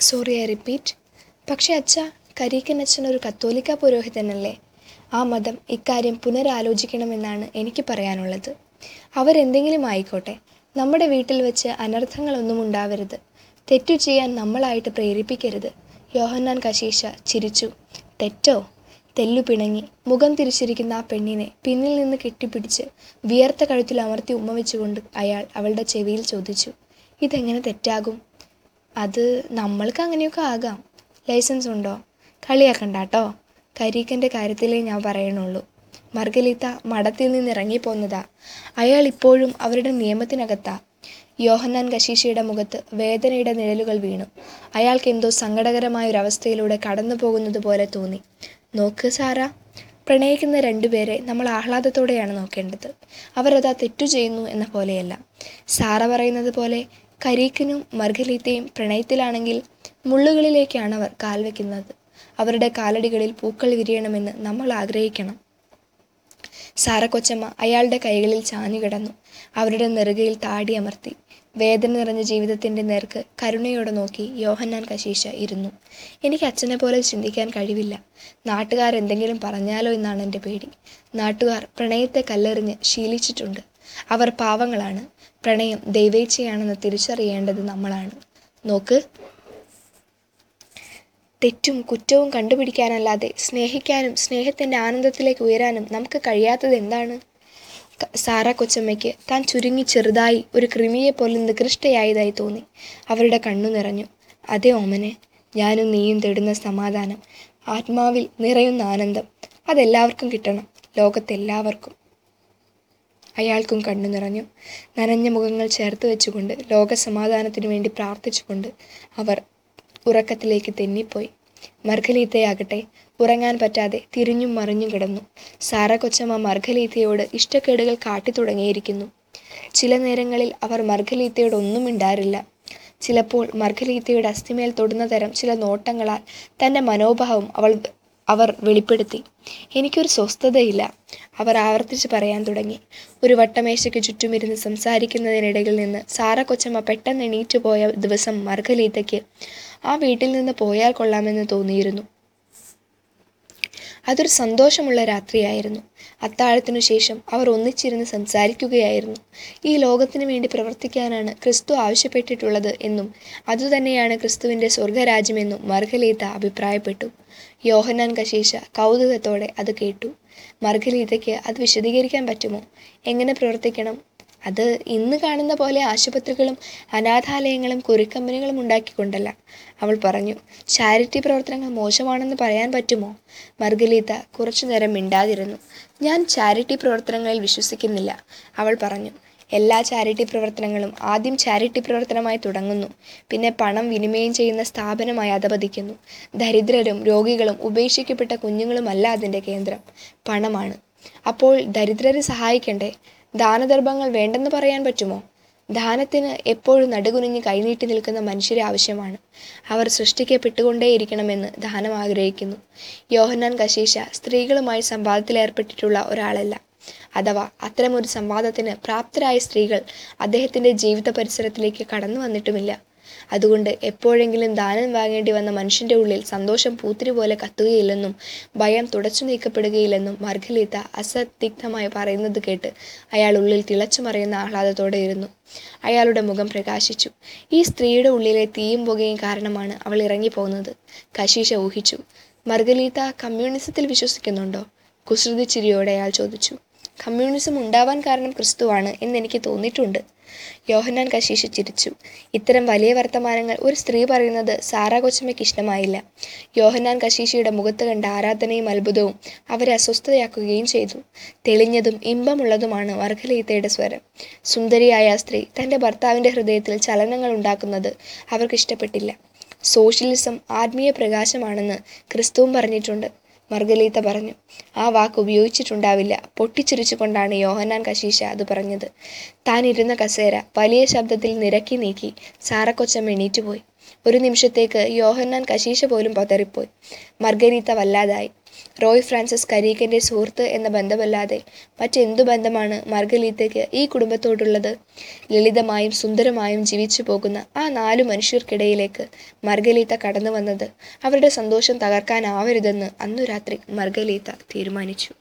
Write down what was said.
sorry I repeat പക്ഷേ അച്ഛ കരീക്കൻ അച്ഛൻ ഒരു കത്തോലിക്ക പുരോഹിതനല്ലേ ആ മതം ഇക്കാര്യം പുനരാലോചിക്കണമെന്നാണ് എനിക്ക് പറയാനുള്ളത് അവരെന്തെങ്കിലും ആയിക്കോട്ടെ നമ്മുടെ വീട്ടിൽ വെച്ച് അനർത്ഥങ്ങളൊന്നും ഉണ്ടാവരുത് തെറ്റു ചെയ്യാൻ നമ്മളായിട്ട് പ്രേരിപ്പിക്കരുത് യോഹന്നാൻ കശീശ ചിരിച്ചു തെറ്റോ തെല്ലു പിണങ്ങി മുഖം തിരിച്ചിരിക്കുന്ന ആ പെണ്ണിനെ പിന്നിൽ നിന്ന് കെട്ടിപ്പിടിച്ച് വിയർത്ത കഴുത്തിൽ അമർത്തി ഉമ്മ വെച്ചുകൊണ്ട് അയാൾ അവളുടെ ചെവിയിൽ ചോദിച്ചു ഇതെങ്ങനെ തെറ്റാകും അത് നമ്മൾക്ക് അങ്ങനെയൊക്കെ ആകാം ലൈസൻസ് ഉണ്ടോ കളിയാക്കണ്ട കേട്ടോ കരീക്കൻ്റെ കാര്യത്തിലേ ഞാൻ പറയണുള്ളൂ മർഗലീത്ത മഠത്തിൽ നിന്ന് ഇറങ്ങിപ്പോന്നതാ അയാൾ ഇപ്പോഴും അവരുടെ നിയമത്തിനകത്താ യോഹന്നാൻ കശീശയുടെ മുഖത്ത് വേദനയുടെ നിഴലുകൾ വീണു അയാൾക്ക് എന്തോ സങ്കടകരമായ ഒരു അവസ്ഥയിലൂടെ കടന്നു പോകുന്നത് പോലെ തോന്നി നോക്ക് സാറ പ്രണയിക്കുന്ന രണ്ടുപേരെ നമ്മൾ ആഹ്ലാദത്തോടെയാണ് നോക്കേണ്ടത് അവരതാ തെറ്റു ചെയ്യുന്നു എന്ന പോലെയല്ല സാറ പറയുന്നത് പോലെ കരീക്കനും മർഗലീത്തയും പ്രണയത്തിലാണെങ്കിൽ മുള്ളുകളിലേക്കാണ് അവർ കാൽ വയ്ക്കുന്നത് അവരുടെ കാലടികളിൽ പൂക്കൾ വിരിയണമെന്ന് നമ്മൾ ആഗ്രഹിക്കണം സാറ കൊച്ചമ്മ അയാളുടെ കൈകളിൽ ചാഞ്ഞു കിടന്നു അവരുടെ നെറുകയിൽ താടി അമർത്തി വേദന നിറഞ്ഞ ജീവിതത്തിൻ്റെ നേർക്ക് കരുണയോടെ നോക്കി യോഹന്നാൻ കശീശ ഇരുന്നു എനിക്ക് അച്ഛനെ പോലെ ചിന്തിക്കാൻ കഴിവില്ല നാട്ടുകാരെന്തെങ്കിലും പറഞ്ഞാലോ എന്നാണ് എൻ്റെ പേടി നാട്ടുകാർ പ്രണയത്തെ കല്ലെറിഞ്ഞ് ശീലിച്ചിട്ടുണ്ട് അവർ പാവങ്ങളാണ് പ്രണയം ദൈവേച്ഛയാണെന്ന് തിരിച്ചറിയേണ്ടത് നമ്മളാണ് നോക്ക് തെറ്റും കുറ്റവും കണ്ടുപിടിക്കാനല്ലാതെ സ്നേഹിക്കാനും സ്നേഹത്തിൻ്റെ ആനന്ദത്തിലേക്ക് ഉയരാനും നമുക്ക് കഴിയാത്തത് എന്താണ് ക- സാറ കൊച്ചമ്മയ്ക്ക് താൻ ചുരുങ്ങി ചെറുതായി ഒരു കൃമിയെ പോലെ നികൃഷ്ടയായതായി തോന്നി അവരുടെ കണ്ണു നിറഞ്ഞു അതേ ഓമനെ ഞാനും നീയും തേടുന്ന സമാധാനം ആത്മാവിൽ നിറയുന്ന ആനന്ദം അതെല്ലാവർക്കും കിട്ടണം ലോകത്തെല്ലാവർക്കും അയാൾക്കും കണ്ണു നിറഞ്ഞു നനഞ്ഞ മുഖങ്ങൾ ചേർത്ത് വെച്ചുകൊണ്ട് ലോകസമാധാനത്തിനു വേണ്ടി പ്രാർത്ഥിച്ചുകൊണ്ട് അവർ ഉറക്കത്തിലേക്ക് തെന്നിപ്പോയി മർഗലീത്തയാകട്ടെ ഉറങ്ങാൻ പറ്റാതെ തിരിഞ്ഞും മറിഞ്ഞും കിടന്നു സാറ കൊച്ചമ്മ മർഗലീത്തയോട് ഇഷ്ടക്കേടുകൾ കാട്ടിത്തുടങ്ങിയിരിക്കുന്നു ചില നേരങ്ങളിൽ അവർ മർഗലീത്തയോട് ഒന്നും മിണ്ടാറില്ല ചിലപ്പോൾ മർഗലീത്തയുടെ അസ്ഥിമേൽ തൊടുന്ന തരം ചില നോട്ടങ്ങളാൽ തൻ്റെ മനോഭാവം അവൾ അവർ വെളിപ്പെടുത്തി എനിക്കൊരു സ്വസ്ഥതയില്ല അവർ ആവർത്തിച്ച് പറയാൻ തുടങ്ങി ഒരു വട്ടമേശയ്ക്ക് ചുറ്റുമിരുന്ന് സംസാരിക്കുന്നതിനിടയിൽ നിന്ന് സാറ കൊച്ചമ്മ പെട്ടെന്ന് എണീറ്റു പോയ ദിവസം മർഗലീത്തയ്ക്ക് ആ വീട്ടിൽ നിന്ന് പോയാൽ കൊള്ളാമെന്ന് തോന്നിയിരുന്നു അതൊരു സന്തോഷമുള്ള രാത്രിയായിരുന്നു അത്താഴത്തിനു ശേഷം അവർ ഒന്നിച്ചിരുന്ന് സംസാരിക്കുകയായിരുന്നു ഈ ലോകത്തിനു വേണ്ടി പ്രവർത്തിക്കാനാണ് ക്രിസ്തു ആവശ്യപ്പെട്ടിട്ടുള്ളത് എന്നും അതുതന്നെയാണ് ക്രിസ്തുവിൻ്റെ സ്വർഗരാജ്യമെന്നും മർഗലീത്ത അഭിപ്രായപ്പെട്ടു യോഹന്നാൻ കശീശ കൗതുകത്തോടെ അത് കേട്ടു മർഗലീതയ്ക്ക് അത് വിശദീകരിക്കാൻ പറ്റുമോ എങ്ങനെ പ്രവർത്തിക്കണം അത് ഇന്ന് കാണുന്ന പോലെ ആശുപത്രികളും അനാഥാലയങ്ങളും കുറിക്കമ്പനികളും ഉണ്ടാക്കിക്കൊണ്ടല്ല അവൾ പറഞ്ഞു ചാരിറ്റി പ്രവർത്തനങ്ങൾ മോശമാണെന്ന് പറയാൻ പറ്റുമോ മർഗലീത്ത കുറച്ചു നേരം മിണ്ടാതിരുന്നു ഞാൻ ചാരിറ്റി പ്രവർത്തനങ്ങളിൽ വിശ്വസിക്കുന്നില്ല അവൾ പറഞ്ഞു എല്ലാ ചാരിറ്റി പ്രവർത്തനങ്ങളും ആദ്യം ചാരിറ്റി പ്രവർത്തനമായി തുടങ്ങുന്നു പിന്നെ പണം വിനിമയം ചെയ്യുന്ന സ്ഥാപനമായി അധപതിക്കുന്നു ദരിദ്രരും രോഗികളും ഉപേക്ഷിക്കപ്പെട്ട കുഞ്ഞുങ്ങളുമല്ല അതിൻ്റെ കേന്ദ്രം പണമാണ് അപ്പോൾ ദരിദ്രരെ സഹായിക്കണ്ടേ ദാനധർമ്മങ്ങൾ വേണ്ടെന്ന് പറയാൻ പറ്റുമോ ദാനത്തിന് എപ്പോഴും നടുകുനിഞ്ഞ് കൈനീട്ടി നിൽക്കുന്ന മനുഷ്യരെ ആവശ്യമാണ് അവർ സൃഷ്ടിക്കപ്പെട്ടുകൊണ്ടേയിരിക്കണമെന്ന് ദാനം ആഗ്രഹിക്കുന്നു യോഹന്നാൻ കശീശ സ്ത്രീകളുമായി സംവാദത്തിലേർപ്പെട്ടിട്ടുള്ള ഒരാളല്ല അഥവാ അത്തരമൊരു സംവാദത്തിന് പ്രാപ്തരായ സ്ത്രീകൾ അദ്ദേഹത്തിൻ്റെ ജീവിത പരിസരത്തിലേക്ക് കടന്നു വന്നിട്ടുമില്ല അതുകൊണ്ട് എപ്പോഴെങ്കിലും ദാനം വാങ്ങേണ്ടി വന്ന മനുഷ്യൻ്റെ ഉള്ളിൽ സന്തോഷം പൂത്തിരി പോലെ കത്തുകയില്ലെന്നും ഭയം തുടച്ചു നീക്കപ്പെടുകയില്ലെന്നും മർഗലീത്ത അസദിഗ്ധമായി പറയുന്നത് കേട്ട് അയാൾ ഉള്ളിൽ തിളച്ചു മറിയുന്ന ആഹ്ലാദത്തോടെ ഇരുന്നു അയാളുടെ മുഖം പ്രകാശിച്ചു ഈ സ്ത്രീയുടെ ഉള്ളിലെ തീയും പുകയും കാരണമാണ് അവൾ ഇറങ്ങിപ്പോകുന്നത് കശീശ ഊഹിച്ചു മർഗലീത്ത കമ്മ്യൂണിസത്തിൽ വിശ്വസിക്കുന്നുണ്ടോ കുസൃതി ചിരിയോടെ അയാൾ ചോദിച്ചു കമ്മ്യൂണിസം ഉണ്ടാവാൻ കാരണം ക്രിസ്തുവാണ് എന്നെനിക്ക് തോന്നിയിട്ടുണ്ട് യോഹന്നാൻ കശീശ ചിരിച്ചു ഇത്തരം വലിയ വർത്തമാനങ്ങൾ ഒരു സ്ത്രീ പറയുന്നത് സാറാ കൊച്ചമ്മയ്ക്ക് ഇഷ്ടമായില്ല യോഹന്നാൻ കശീശയുടെ മുഖത്ത് കണ്ട ആരാധനയും അത്ഭുതവും അവരെ അസ്വസ്ഥതയാക്കുകയും ചെയ്തു തെളിഞ്ഞതും ഇമ്പമുള്ളതുമാണ് വർഗലീത്തയുടെ സ്വരം സുന്ദരിയായ ആ സ്ത്രീ തൻ്റെ ഭർത്താവിൻ്റെ ഹൃദയത്തിൽ ചലനങ്ങൾ ഉണ്ടാക്കുന്നത് അവർക്ക് ഇഷ്ടപ്പെട്ടില്ല സോഷ്യലിസം ആത്മീയ പ്രകാശമാണെന്ന് ക്രിസ്തുവും പറഞ്ഞിട്ടുണ്ട് മർഗലീത്ത പറഞ്ഞു ആ വാക്ക് ഉപയോഗിച്ചിട്ടുണ്ടാവില്ല പൊട്ടിച്ചിരിച്ചുകൊണ്ടാണ് യോഹന്നാൻ കശീശ അത് പറഞ്ഞത് താൻ ഇരുന്ന കസേര വലിയ ശബ്ദത്തിൽ നിരക്കി നീക്കി സാറക്കൊച്ചമ്മ എണീറ്റുപോയി ഒരു നിമിഷത്തേക്ക് യോഹന്നാൻ കശീശ പോലും പതറിപ്പോയി മർഗരീത്ത വല്ലാതായി റോയ് ഫ്രാൻസിസ് കരീക്കൻ്റെ സുഹൃത്ത് എന്ന ബന്ധമല്ലാതെ മറ്റെന്തു ബന്ധമാണ് മർഗലീത്തയ്ക്ക് ഈ കുടുംബത്തോടുള്ളത് ലളിതമായും സുന്ദരമായും ജീവിച്ചു പോകുന്ന ആ നാലു മനുഷ്യർക്കിടയിലേക്ക് മർഗലീത്ത കടന്നു വന്നത് അവരുടെ സന്തോഷം തകർക്കാനാവരുതെന്ന് അന്നു രാത്രി മർഗലീത്ത തീരുമാനിച്ചു